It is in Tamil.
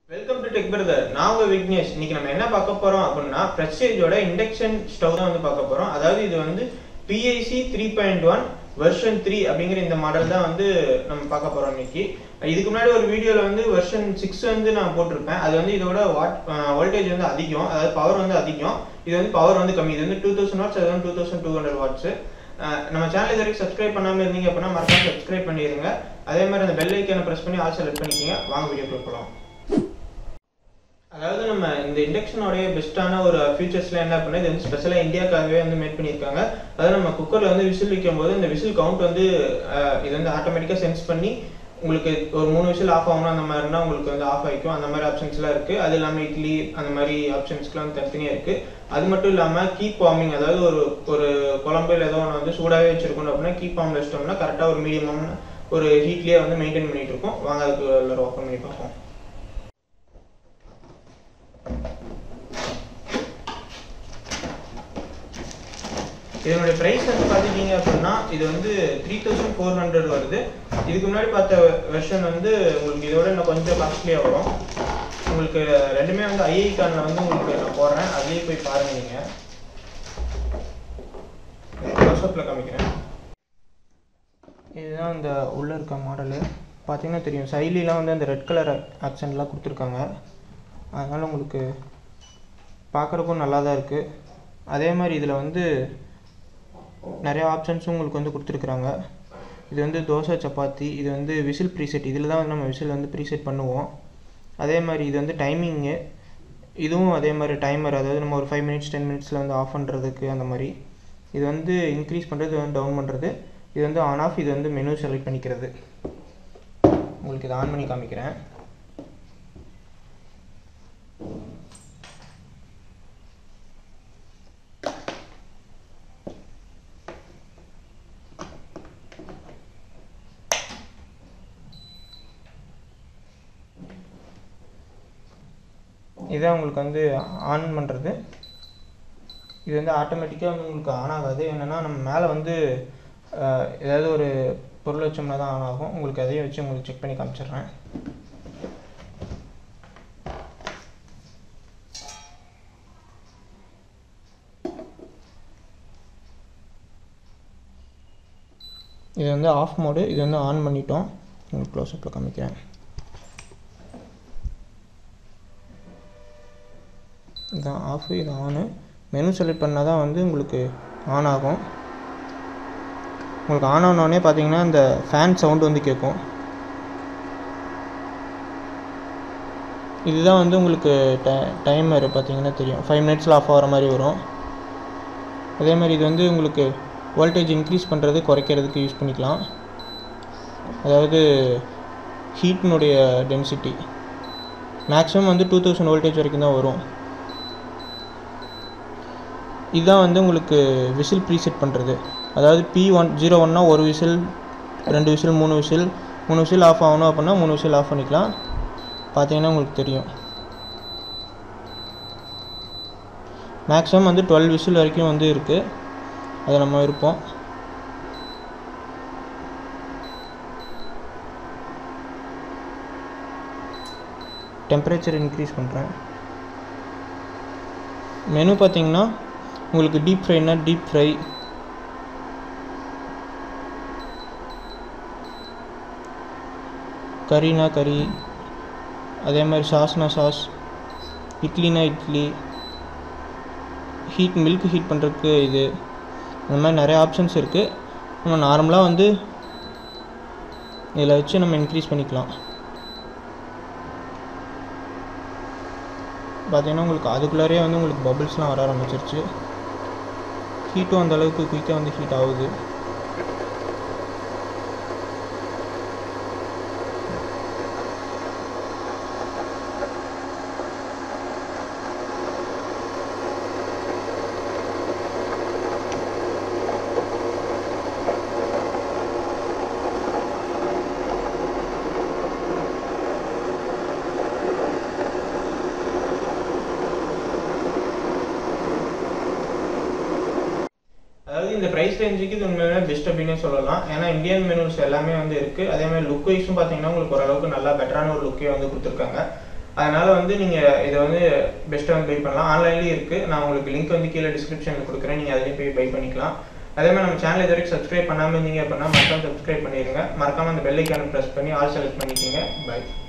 வெல்கம் டு டெக் பிரதர் நான் உங்க விக்னேஷ் இன்னைக்கு நம்ம என்ன பார்க்க போறோம் அப்படின்னா பிரஸ்டேஜோட இண்டக்ஷன் ஸ்டவ் தான் வந்து பார்க்க போறோம் அதாவது இது வந்து PIC three point one version three அப்படிங்கிற இந்த மாடல் தான் வந்து நம்ம பார்க்க போறோம் இன்னைக்கு இதுக்கு முன்னாடி ஒரு வீடியோல வந்து வெர்ஷன் சிக்ஸ் வந்து நான் போட்டிருப்பேன் அது வந்து இதோட வாட் வோல்டேஜ் வந்து அதிகம் அதாவது பவர் வந்து அதிகம் இது வந்து பவர் வந்து கம்மி இது வந்து டூ தௌசண்ட் வாட்ஸ் அது வந்து two thousand two hundred watts நம்ம சேனல் இது வரைக்கும் சப்ஸ்கிரைப் பண்ணாம இருந்தீங்க அப்படின்னா மறக்காம சப்ஸ்கிரைப் பண்ணிடுங்க அதே மாதிரி அந்த பெல் ஐக்கானை பிரஸ் பண்ணி ஆல் செலக்ட் பண்ணிக்கோங்க வாங்க வீடியோ போகலாம் அதாவது நம்ம இந்த இண்டக்ஷனோடைய பெஸ்ட்டான ஒரு ஃபீச்சர்ஸ்லாம் என்ன அப்படின்னா இது வந்து ஸ்பெஷலாக இந்தியாக்காகவே வந்து மேட் பண்ணியிருக்காங்க அதாவது நம்ம குக்கரில் வந்து விசில் வைக்கும் போது இந்த விசில் கவுண்ட் வந்து அஹ், இது வந்து ஆட்டோமேட்டிக்காக சென்ஸ் பண்ணி உங்களுக்கு ஒரு மூணு விசில் ஆஃப் ஆகணும் அந்த மாதிரினா உங்களுக்கு வந்து ஆஃப் ஆகிக்கும் அந்த மாதிரி ஆப்ஷன்ஸ்லாம் இருக்குது அது இல்லாமல் இட்லி அந்த மாதிரி ஆப்ஷன்ஸ்க்குலாம் வந்து தனித்தனியாக இருக்குது அது மட்டும் இல்லாமல் கீப் வார்மிங் அதாவது ஒரு ஒரு குழம்பு இல்லை ஏதோ ஒன்று வந்து சூடாகவே வச்சிருக்கணும் அப்படின்னா கீப் வார்மில் வச்சிட்டோம்னா கரெக்டாக ஒரு மீடியமான ஒரு ஹீட்லேயே வந்து மெயின்டைன் பண்ணிட்டு இருக்கோம் வாங்க அதுக்கு எல்லாரும் ஓப்பன் பண்ணி பார்ப்போம் இதனுடைய ப்ரைஸ் வந்து பார்த்துட்டீங்க அப்படின்னா இது வந்து த்ரீ தௌசண்ட் ஃபோர் ஹண்ட்ரட் வருது இதுக்கு முன்னாடி பார்த்த வெர்ஷன் வந்து உங்களுக்கு இதோட இன்னும் கொஞ்சம் காஸ்ட்லியாக வரும் உங்களுக்கு ரெண்டுமே வந்து ஐஐ கார்டில் வந்து உங்களுக்கு நான் போடுறேன் அதுலேயே போய் பாருங்க நீங்கள் க்ளோஸ்அப்பில் காமிக்கிறேன் இதுதான் இந்த உள்ளே இருக்க மாடலு பார்த்தீங்கன்னா தெரியும் சைலிலாம் வந்து அந்த ரெட் கலர் ஆக்சன்ட்லாம் கொடுத்துருக்காங்க அதனால் உங்களுக்கு பார்க்குறக்கும் நல்லா தான் இருக்குது அதே மாதிரி இதில் வந்து நிறைய ஆப்ஷன்ஸும் உங்களுக்கு வந்து கொடுத்துருக்குறாங்க இது வந்து தோசை சப்பாத்தி இது வந்து விசில் ப்ரீசெட் இதில் தான் நம்ம விசில் வந்து ப்ரீசெட் பண்ணுவோம் அதே மாதிரி இது வந்து டைமிங்கு இதுவும் அதே மாதிரி டைமர் அதாவது நம்ம ஒரு ஃபைவ் மினிட்ஸ் டென் மினிட்ஸில் வந்து ஆஃப் பண்ணுறதுக்கு அந்த மாதிரி இது வந்து இன்க்ரீஸ் பண்ணுறது இது வந்து டவுன் பண்ணுறது இது வந்து ஆன் ஆஃப் இது வந்து மெனு செலக்ட் பண்ணிக்கிறது உங்களுக்கு இதை ஆன் பண்ணி காமிக்கிறேன் இதான் உங்களுக்கு வந்து ஆன் பண்ணுறது இது வந்து ஆட்டோமேட்டிக்காக வந்து உங்களுக்கு ஆன் ஆகாது என்னென்னா நம்ம மேலே வந்து அஹ், ஏதாவது ஒரு பொருள் வச்சோம்னா தான் ஆன் ஆகும் உங்களுக்கு அதையும் வச்சு உங்களுக்கு செக் பண்ணி காமிச்சிடுறேன் இது வந்து ஆஃப் மோடு இது வந்து ஆன் பண்ணிட்டோம் உங்களுக்கு க்ளோஸ்அப்பில் காமிக்கிறேன் இதான் ஆஃப் இது ஆனு மெனு செலக்ட் பண்ணால் தான் வந்து உங்களுக்கு ஆன் ஆகும் உங்களுக்கு ஆன் ஆனோடனே பார்த்தீங்கன்னா இந்த ஃபேன் சவுண்டு வந்து கேட்கும் இதுதான் வந்து உங்களுக்கு டை டைமர் பார்த்தீங்கன்னா தெரியும் ஃபைவ் மினிட்ஸில் ஆஃப் ஆகிற மாதிரி வரும் அதே மாதிரி இது வந்து உங்களுக்கு வோல்டேஜ் இன்க்ரீஸ் பண்ணுறது குறைக்கிறதுக்கு யூஸ் பண்ணிக்கலாம் அதாவது ஹீட்னுடைய டென்சிட்டி மேக்ஸிமம் வந்து டூ தௌசண்ட் வோல்டேஜ் வரைக்கும் தான் வரும் இதுதான் வந்து உங்களுக்கு விசில் ப்ரீசெட் பண்ணுறது அதாவது பி ஒன் ஜீரோ ஒன்னா ஒரு விசில் ரெண்டு விசில் மூணு விசில் மூணு விசில் ஆஃப் ஆகணும் அப்படின்னா மூணு விசில் ஆஃப் பண்ணிக்கலாம் பார்த்தீங்கன்னா உங்களுக்கு தெரியும் மேக்ஸிமம் வந்து டுவெல் விசில் வரைக்கும் வந்து இருக்குது அது நம்ம இருப்போம் டெம்பரேச்சர் இன்க்ரீஸ் பண்ணுறேன் மெனு பார்த்தீங்கன்னா உங்களுக்கு டீப் ஃப்ரைனா டீப் ஃப்ரை கறினா கறி அதே மாதிரி சாஸ்னா சாஸ் இட்லினா இட்லி ஹீட் மில்க் ஹீட் பண்ணுறதுக்கு இது அந்த மாதிரி நிறைய ஆப்ஷன்ஸ் இருக்குது நம்ம நார்மலாக வந்து இதில் வச்சு நம்ம இன்க்ரீஸ் பண்ணிக்கலாம் பார்த்தீங்கன்னா உங்களுக்கு அதுக்குள்ளாரே வந்து உங்களுக்கு பபிள்ஸ்லாம் வர ஆரம்பிச்சிருச்சு ஹீட்டும் அந்த அளவுக்கு குயிக்காக வந்து ஹீட் ஆகுது அதாவது இந்த ப்ரைஸ் ரேஞ்சுக்கு இது உண்மையுமே பெஸ்ட் அப்படின்னே சொல்லலாம் ஏன்னா இந்தியன் மெனூஸ் எல்லாமே வந்து இருக்குது அதே மாதிரி லுக் வைஸும் பார்த்தீங்கன்னா உங்களுக்கு ஓரளவுக்கு நல்லா பெட்டரான ஒரு லுக்கே வந்து கொடுத்துருக்காங்க அதனால் வந்து நீங்கள் இதை வந்து பெஸ்ட்டாக வந்து பை பண்ணலாம் ஆன்லைன்லேயும் இருக்குது நான் உங்களுக்கு லிங்க் வந்து கீழே டிஸ்கிரிப்ஷனில் கொடுக்குறேன் நீங்கள் அதிலையும் போய் பை பண்ணிக்கலாம் அதே மாதிரி நம்ம சேனல் இது வரைக்கும் சப்ஸ்கிரைப் பண்ணாமல் இருந்தீங்க அப்படின்னா மறக்காம சப்ஸ்கிரைப் பண்ணிடுங்க மறக்காம அந்த பெல் ஐக்கானை ப்ரெஸ் பண்ணி ஆல் செலக்ட் பண்ணிக்கோங்க பை